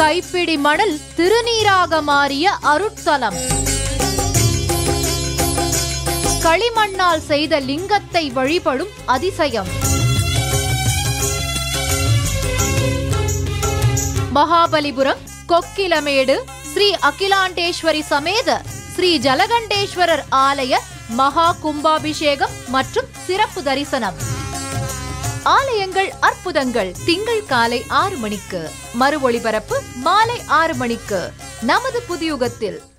கைப்பிடி மணல் திருநீராக மாறிய அருட்தலம் களிமண்ணால் செய்த லிங்கத்தை வழிபடும் அதிசயம் மகாபலிபுரம் கொக்கிலமேடு ஸ்ரீ அகிலாண்டேஸ்வரி சமேத ஸ்ரீ ஜலகண்டேஸ்வரர் ஆலய மகா கும்பாபிஷேகம் மற்றும் சிறப்பு தரிசனம் ஆலயங்கள் அற்புதங்கள் திங்கள் காலை ஆறு மணிக்கு மறு ஒளிபரப்பு மாலை ஆறு மணிக்கு நமது புதியுகத்தில்